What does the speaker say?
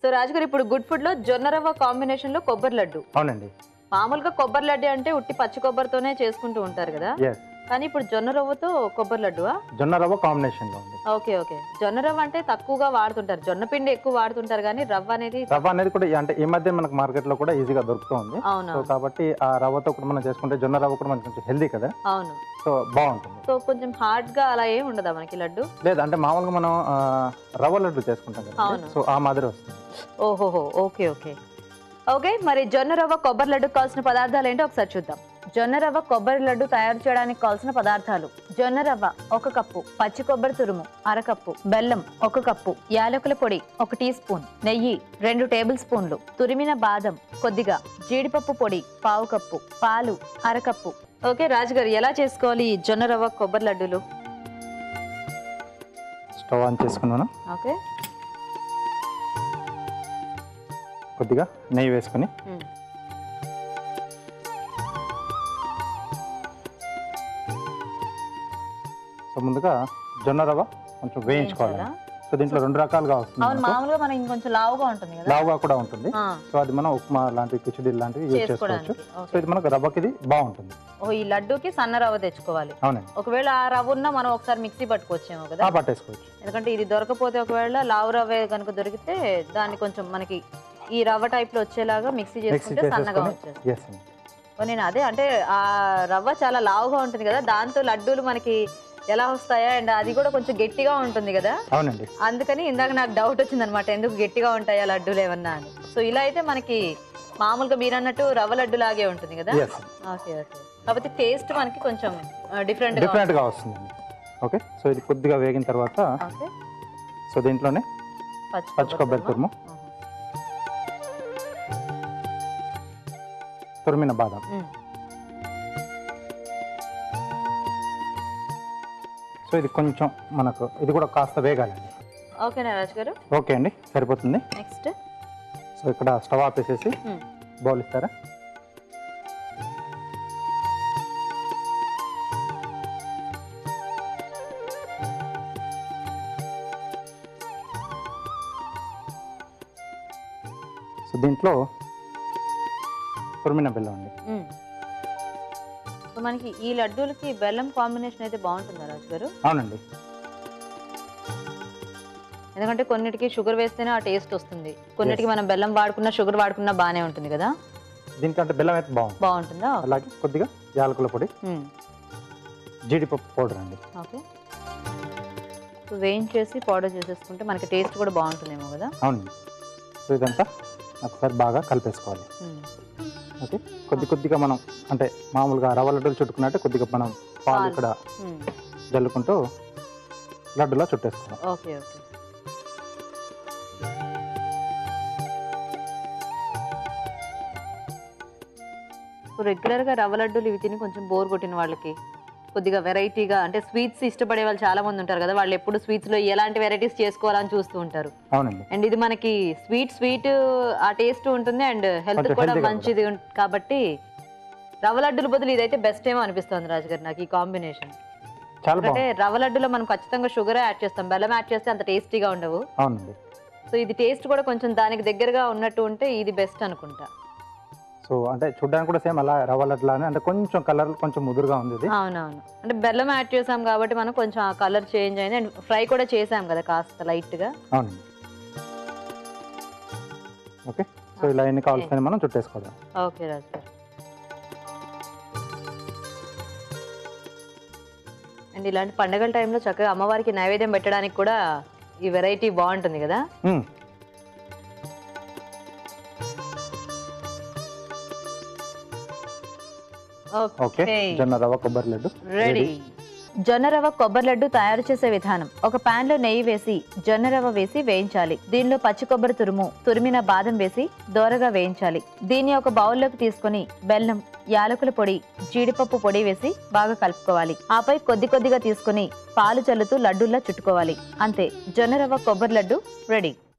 So రాజుగారు ఇప్పుడు good food లో జొన్న రవ్వ కాంబినేషన్ లో కొబ్బరి లడ్డు అవునండి మామూలుగా కొబ్బరి లడ్డు అంటే ఉట్టి పచ్చి కొబ్బరితోనే చేసుకుంటూ ఉంటారు కదా ఎస్ కానీ ఇప్పుడు జొన్న రవ్వతో కొబ్బరి లడ్డువా జొన్న రవ్వ కాంబినేషన్ లో ఉంది ఓకే ఓకే జొన్న రవ్వ అంటే తక్కువగా వాడుతుంటారు జొన్న పిండి ఎక్కువ వాడుతుంటారు కానీ రవ్వ అనేది రవ్వ అనేది కూడా ఈ- అంటే ఈ మధ్య మనకు మార్కెట్ లో కూడా ఈజీగా దొరుకుతూ ఉంది అవును సో కాబట్టి ఆ రవ్వతో కూడా మనం చేసుకుంటే జొన్న రవ్వ కూడా మనకి కొంచెం హెల్దీ కదా అవును సో బాగుంటుంది సో కొంచెం హార్డ్ గా అలా ఏం ఉండదా మనకి లడ్డు లేదు అంటే మామూలుగా మనం ఆ, రవ్వ లడ్డు చేసుకుంటాం కదా అవును. సో ఆ మాదిరి వస్తుంది ఓహోహో ఓకే ఓకే ఓకే మరి జొన్న రవ్వ కొబ్బరి లడ్డు కావాల్సిన పదార్థాలు ఏంటో ఒకసారి చూద్దాం జొన్న రవ్వ కొబ్బరి లడ్డు తయారు చేయడానికి కావాల్సిన పదార్థాలు జొన్న రవ్వ ఒక కప్పు పచ్చి కొబ్బరి తురుము అరకప్పు బెల్లం ఒక కప్పు యాలకుల పొడి ఒక టీ స్పూన్ నెయ్యి రెండు టేబుల్ స్పూన్లు తురిమిన బాదం కొద్దిగా జీడిపప్పు పొడి పావు కప్పు పాలు అరకప్పు ఓకే రాజుగారు ఎలా చేసుకోవాలి ఈ జొన్న రవ్వ కొబ్బరి లడ్డూలు స్టవ్ ఆన్ చేసుకున్నాను ఓకే కొద్దిగా నెయ్యి వేసుకొని ఉమ్. సో ముందుగా జొన్న రవ్వ కొంచెం వేయించుకోవాలి వేయించాలా? సో దీంట్లో రెండు రకాలుగా వస్తుంది అవును మనకు. మామూలుగా మనకి ఇంకొంచెం లావుగా ఉంటుంది కదా లావుగా కూడా ఉంటుంది ఆ, సో అది మనం ఉప్మా లాంటివి కిచడీ లాంటివి యూజ్ చేసుకోవచ్చు చేసుకోవడానికి సో ఓకే. ఇది మనకు రవ్వకి ఇది బాగుంటుంది ఓ ఈ లడ్డూకి సన్న రవ్వ తెచ్చుకోవాలి అవునండి ఒకవేళ ఆ రవ్వ ఉన్నా మనం ఒకసారి మిక్సీ పట్టుకోవచ్చేమో కదా ఆ పట్టేసుకోవచ్చు ఎందుకంటే ఇది దొరకపోతే ఒకవేళ లావు రవ్వ కనుక దొరికితే దాన్ని కొంచెం మనకి ఈ రవ్వ టైప్ లో వచ్చేలాగా మిక్సీ మిక్సీ చేసుకుంటే సన్నగా చేసేసుకొని వచ్చేస్తుంది ఎస్ అండి ఓ, నేను అదే అంటే ఆ రవ్వ చాలా లావుగా ఉంటుంది కదా దాంతో లడ్డూలు మనకి ఎలా వస్తాయా అండ్ అది కూడా కొంచెం గట్టిగా ఉంటుంది కదా అవునండి అందుకని ఇందాక నాకు డౌట్ వచ్చింది అనమాట ఎందుకు గట్టిగా ఉంటాయా లడ్డూలు ఏమన్నా అని సో ఇలా అయితే మనకి మామూలుగా మీరు అన్నట్టు రవ్వ లడ్డు లాగే ఉంటుంది కదా ఎస్ ఓకే ఓకే కాకపోతే టేస్ట్ మనకి కొంచెం డిఫరెంట్ డిఫరెంట్ గా వస్తుందండి ఓకే సో ఇది కొద్దిగా వేగిన తర్వాత ఓకే సో దీంట్లోనే పచ్చి కొబ్బరి తురుము తురిమిన బాదం సో ఇది కొంచెం మనకు ఇది కూడా కాస్త వేగాలండి ఓకేనా రాజు గారు ఓకే అండి సరిపోతుంది నెక్స్ట్ సో ఇక్కడ స్టవ్ ఆపేసేసి బౌల్ ఇస్తారా సో దీంట్లో తురిమిన బెల్లం అండి సో మనకి ఈ లడ్డూలకి బెల్లం కాంబినేషన్ అయితే బాగుంటుందా రాజు గారు అవునండి ఎందుకంటే కొన్నిటికి షుగర్ వేస్తేనే ఆ టేస్ట్ వస్తుంది కొన్నిటికి మనం బెల్లం వాడుకున్నా షుగర్ వాడుకున్నా బాగానే ఉంటుంది కదా దీనికంటే బెల్లం అయితే బాగుంది బాగుంటుందా అలాగే కొద్దిగా యాలకుల పొడి మ్మ్. జీడిపప్పు పౌడర్ అండి ఓకే సో వేయించేసి పౌడర్ చేసేసుకుంటే మనకి టేస్ట్ కూడా బాగుంటుందేమో కదా అవునండి సో ఇదంతా ఒకసారి బాగా కలిపేసుకోవాలి మ్మ్. ఓకే కొద్ది కొద్దిగా మనం అంటే మామూలుగా రవ్వ లడ్డూలు చుట్టుకున్నట్టే కొద్దిగా మనం పాలు పాలు. ఇక్కడ మ్మ్. జల్లుకుంటూ లడ్డులా చుట్టేసుకోవాలి ఓకే ఓకే రెగ్యులర్గా రవ్వ లడ్డూలు ఇవి తిని కొంచెం బోర్ కొట్టిన వాళ్ళకి కొద్దిగా వెరైటీగా అంటే స్వీట్స్ ఇష్టపడే వాళ్ళు చాలా మంది ఉంటారు కదా వాళ్ళు ఎప్పుడు sweets లో ఎలాంటి వెరైటీస్ చేసుకోవాలని చూస్తూ ఉంటారు అవునండి అండ్ ఇది మనకి స్వీట్ స్వీట్ ఆ టేస్ట్ ఉంటుంది అండ్ హెల్త్ కొంచెం కూడా healthy గా మంచిది ఉం- కాబట్టి రవ్వ లడ్డుల బదులు ఇదైతే బెస్ట్ ఏమో అనిపిస్తుంది రాజుగారు నాకు ఈ కాంబినేషన్ చాలా అంటే బాగుంది రవ్వ లడ్డులో మనం ఖచ్చితంగా షుగర్ యాడ్ చేస్తాం బెల్లం యాడ్ చేస్తే అంత టేస్టీగా ఉండవు అవునండి సో ఇది టేస్ట్ కూడా కొంచెం దానికి దగ్గరగా ఉన్నట్టు ఉంటే ఇది బెస్ట్ అనుకుంటా సో అంటే చూడడానికి కూడా సేమ్ అలా రవ్వ లడ్లానే అంటే కొంచెం కలర్ కొంచెం ముదురుగా ఉంది ఇది అవునవును అంటే బెల్లం యాడ్ చేసాం కాబట్టి మనం కొంచెం ఆ కలర్ చేంజ్ అయింది అండ్ ఫ్రై కూడా చేసాం కదా కాస్త లైట్ గా అవునండి ఓకే సో ఇలా ఎన్ని కావాల్సిన మనం చుట్టేసుకోవడం ఓకే రాజు గారు అండ్ ఇలాంటి పండగల టైంలో చక్కగా అమ్మవారికి నైవేద్యం పెట్టడానికి కూడా ఈ వెరైటీ బాగుంటుంది కదా మ్మ్. ఓకే జొన్న రవ్వ కొబ్బరి లడ్డు రెడీ జొన్న రవ్వ కొబ్బరి లడ్డు తయారు చేసే విధానం ఒక పాన్ లో నెయ్యి వేసి జొన్న రవ్వ వేసి వేయించాలి దీనిలో పచ్చి కొబ్బరి తురుము తురిమిన బాదం వేసి దోరగా వేయించాలి దీన్ని ఒక బౌల్లోకి తీసుకొని బెల్లం యాలకుల పొడి జీడిపప్పు పొడి వేసి బాగా కలుపుకోవాలి ఆపై కొద్ది కొద్దిగా తీసుకొని పాలు చల్లుతూ లడ్డూల్లా చుట్టుకోవాలి అంతే జొన్న రవ్వ కొబ్బరి లడ్డు రెడీ